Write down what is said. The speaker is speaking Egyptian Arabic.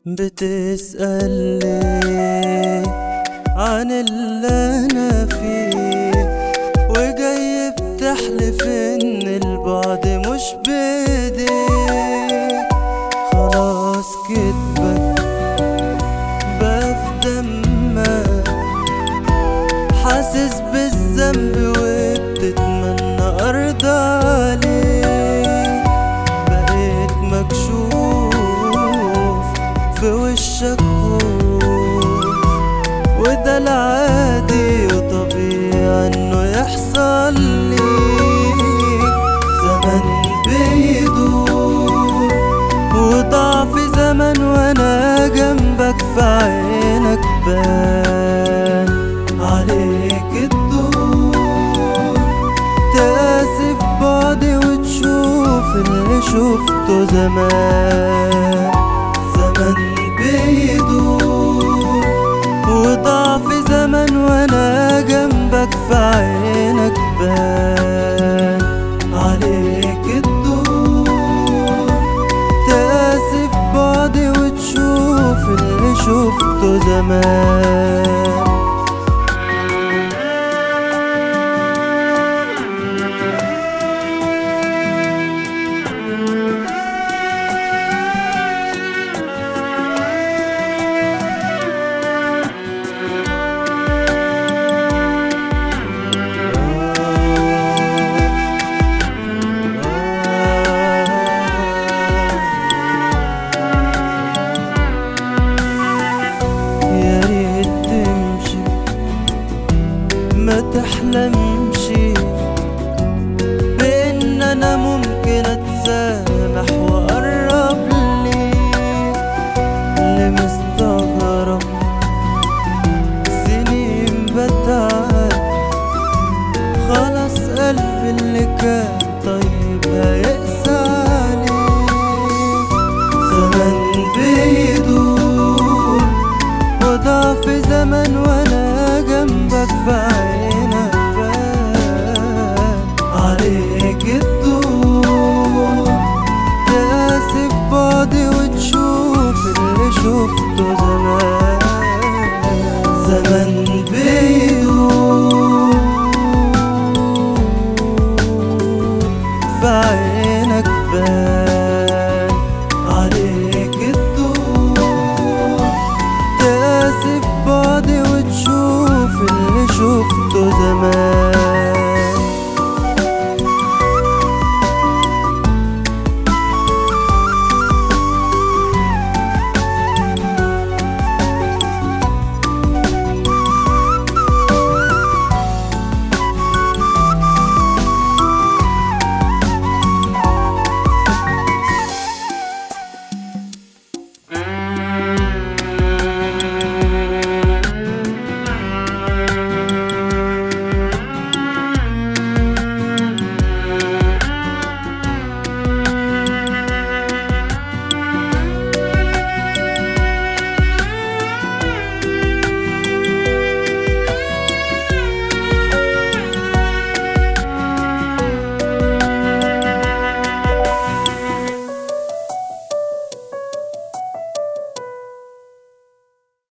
بتسأل ليه عن اللي أنا فيه وجاي بتحلف إن البعد مش بإيديك خلاص كدبك بقى في دمك حاسس بالذنب وبتتمنى أرضى عليك بقيت مكشوف في وشك خوف وده العادي وطبيعي انه يحصل ليك زمن بيدور وضعف زمن وانا جنبك في عينك بان عليك الدور تاسف بعدي وتشوف اللي شفته زمان زمن بيدور وضعف زمن وانا جنبك في عينك بان عليك الدور تاسف بعدي وتشوف اللي شفته زمان يا ريت تمشي ما تحلمش بان انا ممكن اتسامح واقرب ليك اللي مستغرب سنين بتعب خلاص قلبي اللي كان طيب هيقسى عليك زمن بيدور وضعف زمن وانا جنبك في عينك بان عليك الدور تاسف بعدي وتشوف اللي شفته